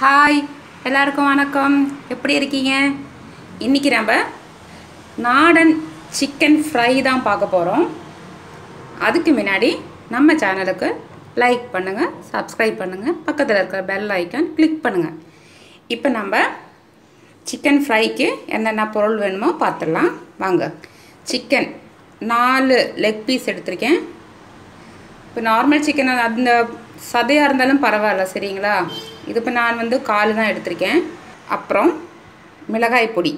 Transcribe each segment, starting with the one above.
hi எல்லாருக்கும் வணக்கம் எப்படி இருக்கீங்க இன்றைக்கி நம்ம நாடன் சிக்கன் ஃப்ரை தான் பார்க்க போகிறோம் அதுக்கு முன்னாடி நம்ம சேனலுக்கு லைக் பண்ணுங்கள் சப்ஸ்கிரைப் பண்ணுங்கள் பக்கத்தில் இருக்கிற பெல் ஐக்கான் கிளிக் பண்ணுங்கள் இப்போ நம்ம சிக்கன் ஃப்ரைக்கு என்னென்ன பொருள் வேணுமோ பார்த்துடலாம் வாங்க சிக்கன் நாலு லெக் பீஸ் எடுத்திருக்கேன் இப்போ நார்மல் சிக்கன் அந்த சதையாக இருந்தாலும் பரவாயில்ல சரிங்களா இது இப்போ நான் வந்து காலு தான் எடுத்திருக்கேன் அப்புறம் மிளகாய் பொடி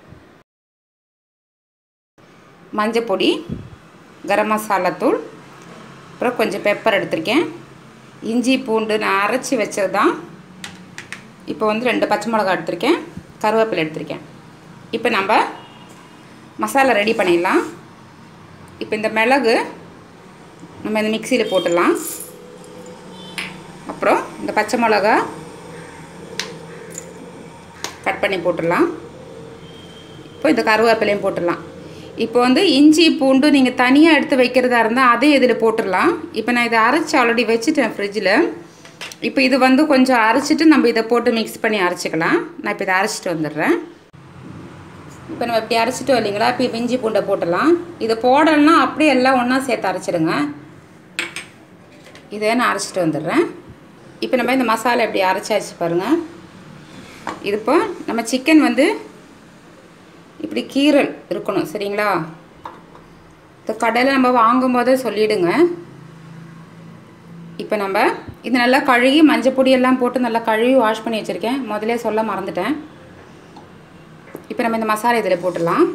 மஞ்சள் பொடி கரம் மசாலா தூள் அப்புறம் கொஞ்சம் பெப்பர் எடுத்திருக்கேன் இஞ்சி பூண்டு நான் அரைச்சி வச்சது தான் இப்போ வந்து ரெண்டு பச்சை மிளகா எடுத்திருக்கேன் கருவேப்பிலை எடுத்திருக்கேன் இப்போ நம்ம மசாலா ரெடி பண்ணிடலாம் இப்போ இந்த மிளகு நம்ம இந்த மிக்சியில் போட்டுடலாம் அப்புறம் இந்த பச்சை மிளகா கட் பண்ணி போட்டுடலாம் இப்போ இந்த கருவேப்பிலையும் போட்டுடலாம் இப்போ வந்து இஞ்சி பூண்டு நீங்கள் தனியாக எடுத்து வைக்கிறதா இருந்தால் அதே இதில் போட்டுடலாம் இப்போ நான் இதை அரைச்சி ஆல்ரெடி வச்சுட்டேன் ஃப்ரிட்ஜில் இப்போ இது வந்து கொஞ்சம் அரைச்சிட்டு நம்ம இதை போட்டு மிக்ஸ் பண்ணி அரைச்சிக்கலாம் நான் இப்போ இதை அரைச்சிட்டு வந்துடுறேன் இப்போ நம்ம இப்படி அரைச்சிட்டோம் இல்லைங்களா இப்போ இஞ்சி பூண்டை போட்டுடலாம் இதை போடலைன்னா அப்படியே எல்லாம் ஒன்றா சேர்த்து அரைச்சிடுங்க இதை நான் அரைச்சிட்டு வந்துடுறேன் இப்போ நம்ம இந்த மசாலா எப்படி அரைச்சாச்சு பாருங்கள் இது இப்போ நம்ம சிக்கன் வந்து இப்படி கீரல் இருக்கணும் சரிங்களா இந்த கடையில் நம்ம வாங்கும் போதே சொல்லிவிடுங்க இப்போ நம்ம இது நல்லா கழுகி மஞ்சள் பொடியெல்லாம் போட்டு நல்லா கழுவி வாஷ் பண்ணி வச்சுருக்கேன் முதலே சொல்ல மறந்துட்டேன் இப்போ நம்ம இந்த மசாலா இதில் போட்டுடலாம்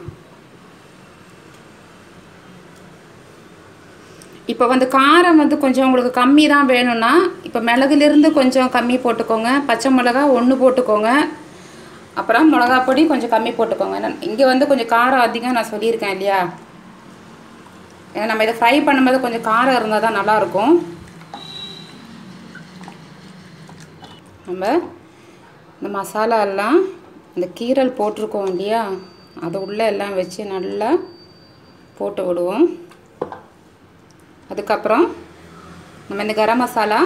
இப்போ வந்து காரம் வந்து கொஞ்சம் உங்களுக்கு கம்மி தான் வேணும்னா இப்போ மிளகுலேருந்து கொஞ்சம் கம்மி போட்டுக்கோங்க பச்சை மிளகா ஒன்று போட்டுக்கோங்க அப்புறம் மிளகா பொடி கொஞ்சம் கம்மி போட்டுக்கோங்க இங்கே வந்து கொஞ்சம் காரம் அதிகம் நான் சொல்லியிருக்கேன் இல்லையா ஏன்னா நம்ம இதை ஃப்ரை பண்ணும்போது கொஞ்சம் காரம் இருந்தால் தான் நல்லாயிருக்கும் நம்ம இந்த மசாலா எல்லாம் இந்த கீரல் போட்டிருக்கோம் இல்லையா அது உள்ளே எல்லாம் வச்சு நல்லா போட்டு விடுவோம் அதுக்கப்புறம் நம்ம இந்த கரம் மசாலா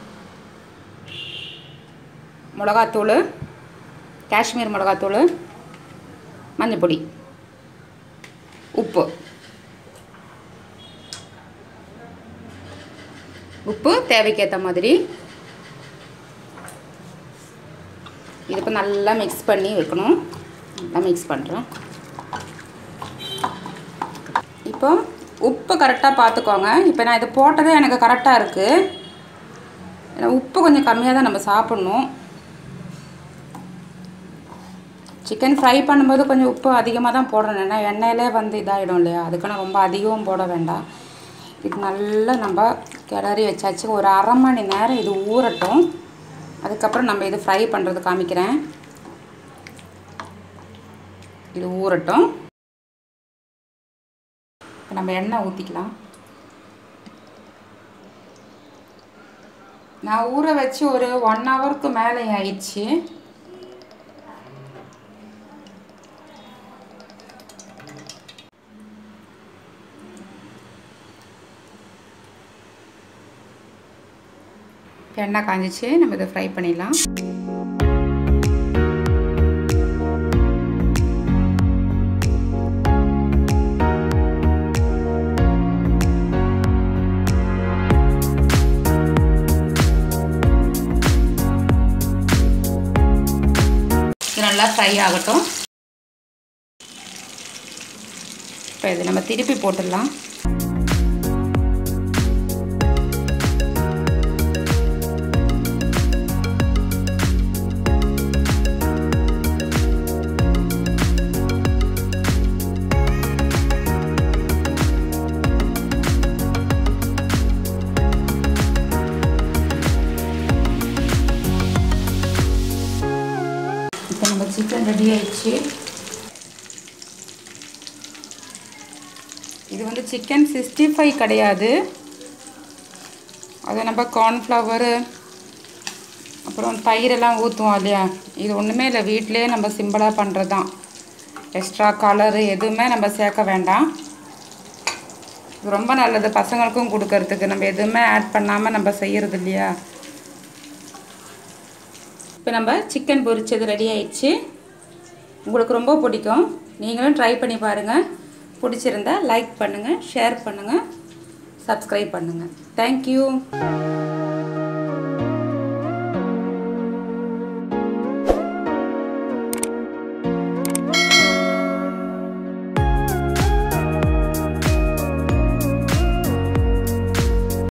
மிளகாத்தூள் காஷ்மீர் மிளகாத்தூள் மஞ்சள் பொடி உப்பு உப்பு தேவைக்கேற்ற மாதிரி இது இப்போ நல்லா மிக்ஸ் பண்ணி வைக்கணும் நல்லா மிக்ஸ் பண்ணுறேன் இப்போ உப்பு கரெக்டாக பார்த்துக்கோங்க இப்போ நான் இது போட்டதே எனக்கு கரெக்டாக இருக்குது ஏன்னா உப்பு கொஞ்சம் கம்மியாக தான் நம்ம சாப்பிட்ணும் சிக்கன் ஃப்ரை பண்ணும்போது கொஞ்சம் உப்பு அதிகமாக தான் போடணும் ஏன்னா எண்ணெயிலே வந்து இதாகிடும் இல்லையா அதுக்குன்னு ரொம்ப அதிகமும் போட வேண்டாம் இது நல்லா நம்ம கிளறி வச்சாச்சு ஒரு அரை மணி நேரம் இது ஊறட்டும் அதுக்கப்புறம் நம்ம இது ஃப்ரை பண்ணுறது காமிக்கிறேன் இது ஊறட்டும் இப்போ நம்ம எண்ணெய் ஊற்றிக்கலாம் நான் ஊற வச்சு ஒரு ஒன் ஹவருக்கு மேலே ஆயிடுச்சு எண்ணெய் காஞ்சிச்சு நம்ம இதை ஃப்ரை பண்ணிடலாம் இது நல்லா ஃப்ரை ஆகட்டும் இப்போ இது நம்ம திருப்பி போட்டுடலாம் இப்போ நம்ம சிக்கன் ரெடி ஆயிடுச்சு இது வந்து சிக்கன் சிக்ஸ்டி ஃபைவ் கிடையாது அது நம்ம கார்ன்ஃப்ளவரு அப்புறம் தயிரெல்லாம் ஊற்றுவோம் இல்லையா இது ஒன்றுமே இல்லை வீட்டிலே நம்ம சிம்பிளாக பண்ணுறது தான் எக்ஸ்ட்ரா கலரு எதுவுமே நம்ம சேர்க்க வேண்டாம் இது ரொம்ப நல்லது பசங்களுக்கும் கொடுக்கறதுக்கு நம்ம எதுவுமே ஆட் பண்ணாமல் நம்ம செய்கிறது இல்லையா இப்போ நம்ம சிக்கன் பொரிச்சது ரெடி ஆயிடுச்சு உங்களுக்கு ரொம்ப பிடிக்கும் நீங்களும் ட்ரை பண்ணி பாருங்கள் பிடிச்சிருந்தா லைக் பண்ணுங்கள் ஷேர் பண்ணுங்கள் சப்ஸ்கிரைப் பண்ணுங்கள் தேங்க்யூ